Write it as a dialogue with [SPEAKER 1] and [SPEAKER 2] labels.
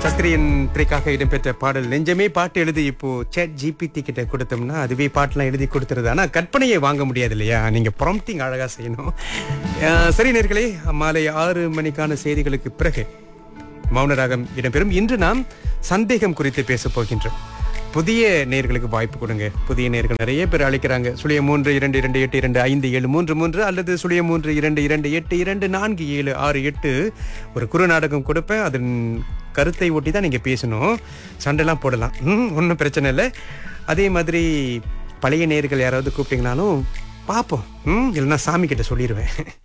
[SPEAKER 1] சத்திரியன் திரைக்காக இடம்பெற்ற பாடல் நெஞ்சமே பாட்டு எழுதி இப்போ சேட் ஜிபிடி கிட்ட கொடுத்தோம்னா அதுவே பாட்டெல்லாம் எழுதி கொடுத்துருது ஆனா கற்பனையை வாங்க முடியாது இல்லையா நீங்க ப்ராம்ப்டிங் அழகா செய்யணும் அஹ் சரி நேர்களே மாலை ஆறு மணிக்கான செய்திகளுக்கு பிறகு மௌனராகம் இடம்பெறும் இன்று நாம் சந்தேகம் குறித்து பேச போகின்றோம் புதிய நேர்களுக்கு வாய்ப்பு கொடுங்க புதிய நேர்கள் நிறைய பேர் அழைக்கிறாங்க சுழிய மூன்று இரண்டு இரண்டு எட்டு இரண்டு ஐந்து ஏழு மூன்று மூன்று அல்லது சுழிய மூன்று இரண்டு இரண்டு எட்டு இரண்டு நான்கு ஏழு ஆறு எட்டு ஒரு குறு நாடகம் கொடுப்பேன் அதன் கருத்தை ஒட்டி தான் நீங்கள் பேசணும் சண்டைலாம் போடலாம் ம் ஒன்றும் பிரச்சனை இல்லை அதே மாதிரி பழைய நேர்கள் யாராவது கூப்பிட்டீங்கனாலும் பார்ப்போம் ம் இல்லைன்னா சாமி கிட்ட சொல்லிடுவேன்